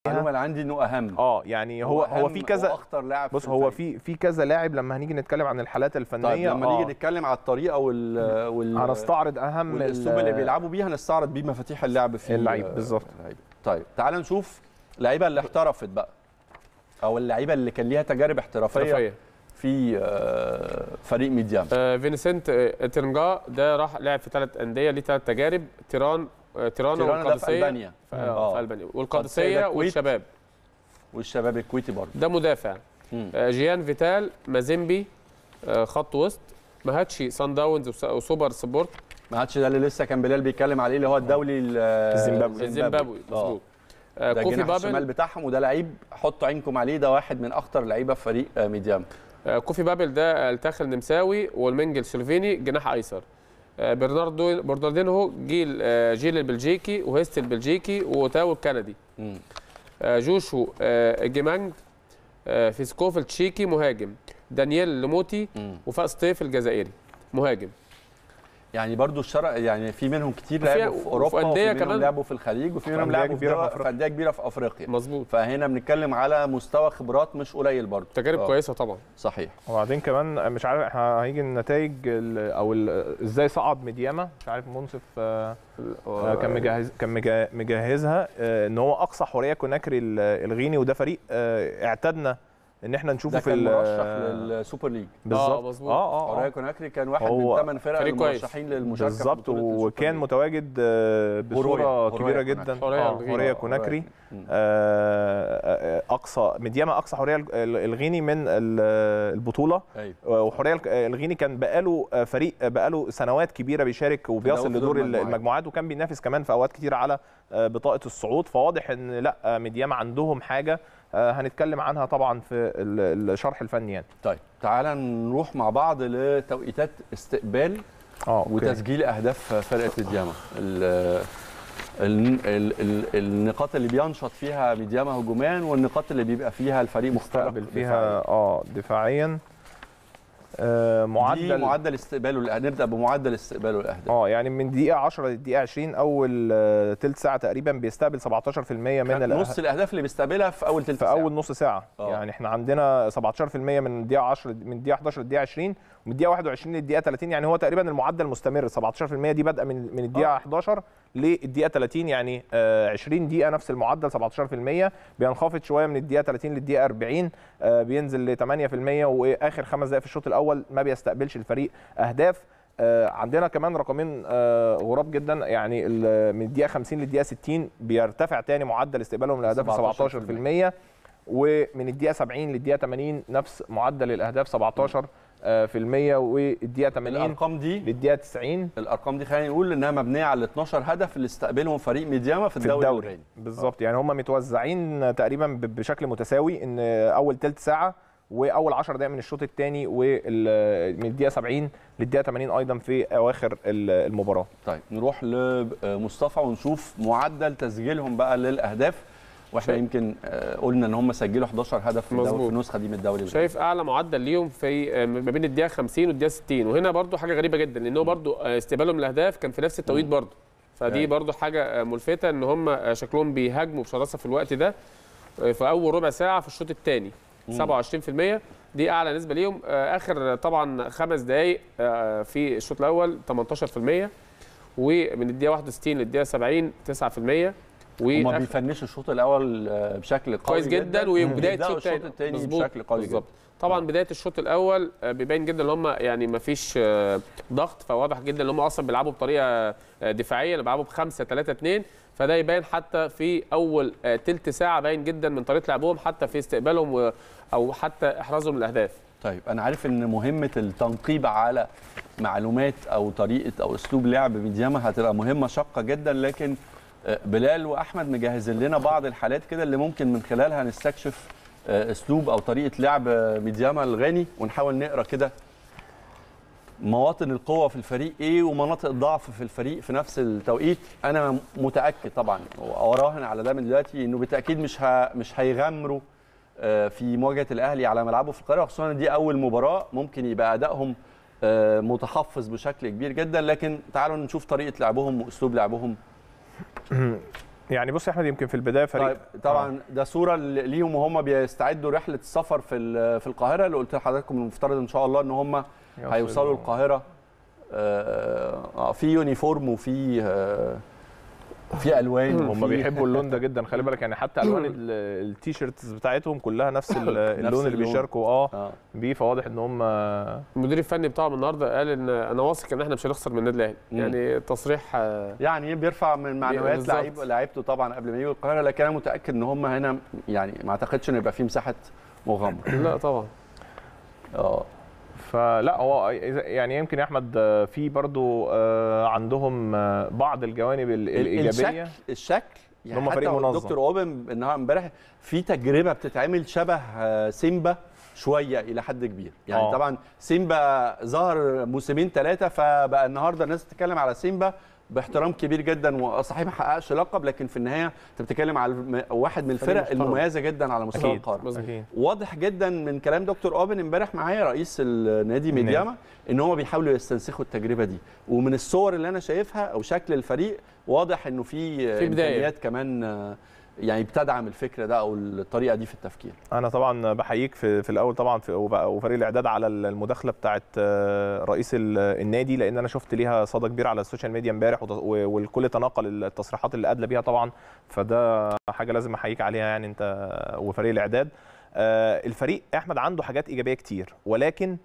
المعلومه اللي عندي انه اهم اه يعني هو هو في كذا اخطر لاعب بص في هو الفريق. في في كذا لاعب لما هنيجي نتكلم عن الحالات الفنيه طيب لما آه، نيجي نتكلم على الطريقه وال وال هنستعرض اهم ال- والاسلوب اللي بيلعبوا بيه هنستعرض بيه مفاتيح اللعب في اللعيب بالظبط. اللعيبة. طيب تعال نشوف اللعيبه اللي احترفت بقى او اللعيبه اللي كان ليها تجارب احترافيه احترافيه في آه، فريق ميديام آه فينسنت آه، ترنجا ده راح لعب في ثلاث انديه ليه ثلاث تجارب تيران آه، تيرانا تيرانا ده في والقادسيه البانيا في, آه. آه. في البانيا القادسية والقادسيه ده الكويت. والشباب والشباب الكويتي برضه ده مدافع مم. آه، جيان فيتال مازيمبي آه، خط وسط مهاتشي سان داونز وس- وسوبر سبورت ما عادش ده اللي لسه كان بلال بيتكلم عليه اللي هو الدولي ال- الزيمبابوي. الزيمبابوي آه. مظبوط آه، ده كوفي الجناح الشمال بابل بتاعهم وده لعيب حطوا عينكم عليه ده واحد من اخطر لعيبه في فريق آه، ميديام آه، كوفي بابل ده التاخل نمساوي والمنجل سلوفيني جناح ايسر آه، برناردو برناردينهو جيل آه، جيل البلجيكي وهيست البلجيكي وتاو الكندي مم. آه، جوشو آه، جيمانج آه، فيسكوف التشيكي مهاجم دانييل لوموتي مم. وفاء سطيف الجزائري مهاجم يعني برضو الشرق يعني في منهم كتير وفي- لعبوا في وفي اوروبا أندية وفي منهم كمان. لعبوا في الخليج وفي منهم أندية لعبوا في, كبيرة في دول- أفريقيا. في انديه كبيره في افريقيا مظبوط فهنا بنتكلم على مستوى خبرات مش قليل برضو تجارب آه، كويسه طبعا صحيح وبعدين كمان مش عارف احنا هيجي النتائج ال- او ال- ازاي صعد ميدياما مش عارف منصف آه، آه، كان مجهز كان مجا- مجهزها آه، ان هو اقصى حوريه كوناكري ال- الغيني وده فريق آه، اعتدنا ان احنا نشوفه ده في كان ال- مرشح للسوبر ليج بالظبط مظبوط. اه اه, اورايا آه. كوناكري كان واحد هو من ثمان فرق فريق كويس. المرشحين للمشاركه في بالظبط بطولة السوبر وكان ليج. متواجد آه، بصوره هورايا- كبيره هورايا جدا كوناكري. هورايا آه، الغيني. هورايا آه، كوناكري مم. آه، آه، اقصى ميدياما اقصى حوريه ال- الغيني من ال- البطوله ايوه وحوريه الك- الغيني كان بقاله فريق بقاله سنوات كبيره بيشارك وبيصل في دور لدور المجموعات. المجموعات وكان بينافس كمان في اوقات كتير على بطاقه الصعود فواضح ان لا ميدياما عندهم حاجه هنتكلم عنها طبعا في ال- الشرح الفني يعني طيب تعالى نروح مع بعض لتوقيتات استقبال اه أوكي. وتسجيل اهداف فرقه ميدياما ال- ال- ال- ال- النقاط اللي بينشط فيها ميدياما هجوميا والنقاط اللي بيبقى فيها الفريق مختلف مستقبل فيها اه دفاعيا آه معدل معدل معدل استقباله للأه- نبدا بمعدل استقباله الاهداف اه يعني من دقيقه 10 لدقيقه 20 اول آه، تلت ساعه تقريبا بيستقبل 17% من كان الأه- نص الاهداف اللي بيستقبلها في اول ثلث في اول نص ساعه آه. يعني احنا عندنا 17% من الدقيقه 10 من الدقيقه 11 للدقيقه 20 ومن الدقيقه 21 للدقيقه 30 يعني هو تقريبا المعدل مستمر 17% دي بادئه من من الدقيقه آه. 11 للدقيقه 30 يعني آه 20 دقيقه نفس المعدل 17% بينخفض شويه من الدقيقه 30 للدقيقه 40 آه بينزل ل 8% واخر خمس دقائق في الشوط الاول ما بيستقبلش الفريق اهداف آه، عندنا كمان رقمين آه، غراب جدا يعني ال- من الدقيقه 50 للدقيقه 60 بيرتفع تاني معدل استقبالهم للاهداف 17% ومن الدقيقه 70 للدقيقه 80 نفس معدل الاهداف 17 آه، في المية والدقيقه 80 الارقام دي للدقيقه 90 الارقام دي خلينا نقول انها مبنيه على ال 12 هدف اللي استقبلهم فريق ميدياما في في الدوري, الدوري الغاني. بالظبط يعني هم متوزعين تقريبا ب- بشكل متساوي ان اول ثلث ساعه واول 10 دقائق من الشوط الثاني ومن الدقيقه 70 للدقيقه 80 ايضا في اواخر ال- المباراه طيب نروح لمصطفى ونشوف معدل تسجيلهم بقى للاهداف واحنا شايف. يمكن آه، قلنا ان هم سجلوا 11 هدف في, الدوري مظبوط. في النسخه دي من الدوري الغاني. شايف اعلى معدل ليهم في آه، ما بين الدقيقه 50 والدقيقه 60 وهنا برضو حاجه غريبه جدا لان هو برضو آه، استقبالهم للاهداف كان في نفس التوقيت برضو فدي أيوة. برضو حاجه آه، ملفته ان هم آه، شكلهم بيهاجموا بشراسه في الوقت ده آه، في اول ربع ساعه في الشوط الثاني 27% دي اعلى نسبه ليهم آه، اخر طبعا خمس دقائق آه، في الشوط الاول 18% ومن الدقيقه 61 للدقيقه 70 9% هم وآخر- بيفنشوا الشوط الاول آه، بشكل قوي كويس جدا وبدايه وبيبدأوا الشوط الشوط الثاني مظبوط، بشكل قوي بالظبط جدا طبعا بدايه الشوط الاول آه، بيبين جدا ان هم يعني ما فيش آه، ضغط فواضح جدا ان هم اصلا بيلعبوا بطريقه آه، دفاعيه بيلعبوا ب 5 3 2 فده يبين حتى في اول آه، تلت ساعه باين جدا من طريقه لعبهم حتى في استقبالهم و- او حتى احرازهم الاهداف طيب انا عارف ان مهمه التنقيب على معلومات او طريقه او اسلوب لعب ميدياما هتبقى مهمه شاقه جدا لكن آه، بلال واحمد مجهزين لنا بعض الحالات كده اللي ممكن من خلالها نستكشف آه، اسلوب او طريقه لعب آه، ميدياما الغاني ونحاول نقرا كده مواطن القوة في الفريق ايه ومناطق الضعف في الفريق في نفس التوقيت انا متاكد طبعا واراهن على ده من دلوقتي انه بالتاكيد مش ه... مش هيغامروا آه، في مواجهه الاهلي على ملعبه في القاهره خصوصا ان دي اول مباراه ممكن يبقى ادائهم آه، متحفظ بشكل كبير جدا لكن تعالوا نشوف طريقه لعبهم واسلوب لعبهم يعني بص يا احمد يمكن في البدايه فريق طيب طبعا ده صوره ل- ليهم وهم بيستعدوا رحله السفر في ال- في القاهره اللي قلت لحضراتكم المفترض ان شاء الله ان هم يوصلوا. هيوصلوا القاهره آه، آه، في يونيفورم وفي آه، في الوان هم وفي- بيحبوا اللون ده جدا خلي بالك يعني حتى الوان ال- التيشيرتس بتاعتهم كلها نفس ال- اللون اللي اللون. بيشاركوا اه آه. بيه فواضح ان هم المدير الفني بتاعهم النهارده قال ان انا واثق ان احنا مش هنخسر من النادي الاهلي مم. يعني تصريح آه، يعني بيرفع من معنويات بالظبط. لعيب لعيبته طبعا قبل ما يجوا القاهره لكن انا متاكد ان هم هنا يعني ما اعتقدش ان يبقى في مساحه مغامره لا طبعا اه فلا هو يعني يمكن يا احمد آه، في برضو آه، عندهم آه، بعض الجوانب ال- الايجابيه الشكل الشكل يعني هم حتى فريق منظم. دكتور اوبن النهارده امبارح في تجربه بتتعمل شبه آه، سيمبا شويه الى حد كبير يعني آه. أوه. طبعا سيمبا ظهر موسمين ثلاثه فبقى النهارده الناس تتكلم على سيمبا باحترام كبير جدا وصحيح ما حققش لقب لكن في النهايه انت بتتكلم على الم- واحد من الفرق محترم. المميزه جدا على مستوى أكيد. القاره مظبوط. أكيد. واضح جدا من كلام دكتور اوبن امبارح معايا رئيس النادي ميدياما ان هم بيحاولوا يستنسخوا التجربه دي ومن الصور اللي انا شايفها او شكل الفريق واضح انه في في بداية. امكانيات كمان آه، يعني بتدعم الفكره ده او الطريقه دي في التفكير انا طبعا بحييك في, في الاول طبعا في وب- وفريق الاعداد على المداخله بتاعه آه، رئيس ال- النادي لان انا شفت ليها صدى كبير على السوشيال ميديا امبارح وت- و- والكل تناقل التصريحات اللي ادلى بيها طبعا فده حاجه لازم احييك عليها يعني انت وفريق الاعداد آه، الفريق احمد عنده حاجات ايجابيه كتير ولكن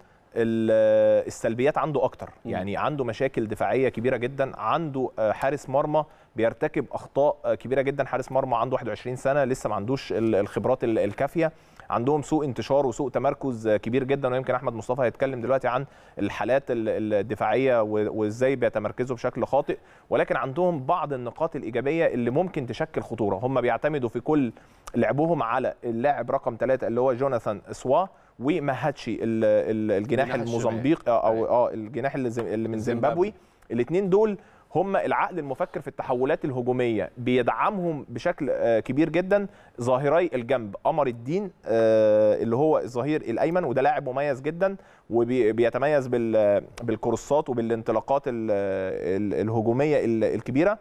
ال- السلبيات عنده اكتر مم. يعني عنده مشاكل دفاعيه كبيره جدا عنده آه، حارس مرمى بيرتكب اخطاء آه، كبيره جدا حارس مرمى عنده 21 سنه لسه ما عندوش ال- الخبرات ال- الكافيه عندهم سوء انتشار وسوء تمركز آه، كبير جدا ويمكن احمد مصطفى هيتكلم دلوقتي عن الحالات ال- الدفاعيه و- وازاي بيتمركزوا بشكل خاطئ ولكن عندهم بعض النقاط الايجابيه اللي ممكن تشكل خطوره هم بيعتمدوا في كل لعبهم على اللاعب رقم ثلاثة اللي هو جوناثان سوا ومهاتشي ال- ال- الجناح الجناح الشمال. الموزمبيق او أيوة. اه الجناح اللي زي- اللي من زيمبابوي. زيمبابوي الاثنين دول هم العقل المفكر في التحولات الهجوميه بيدعمهم بشكل آه، كبير جدا ظاهري الجنب قمر الدين آه، اللي هو الظهير الايمن وده لاعب مميز جدا وبيتميز بالكروسات وبالانطلاقات ال- ال- الهجوميه ال- الكبيره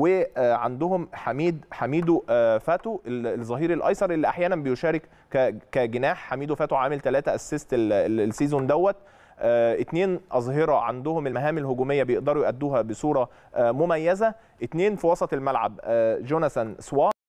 وعندهم حميد حميدو آه، فاتو ال- الظهير الايسر اللي احيانا بيشارك ك- كجناح حميدو فاتو عامل ثلاثة اسيست السيزون دوت آه، اتنين أظهرة عندهم المهام الهجومية بيقدروا يأدوها بصورة آه، مميزة اتنين في وسط الملعب آه، جوناثان سوا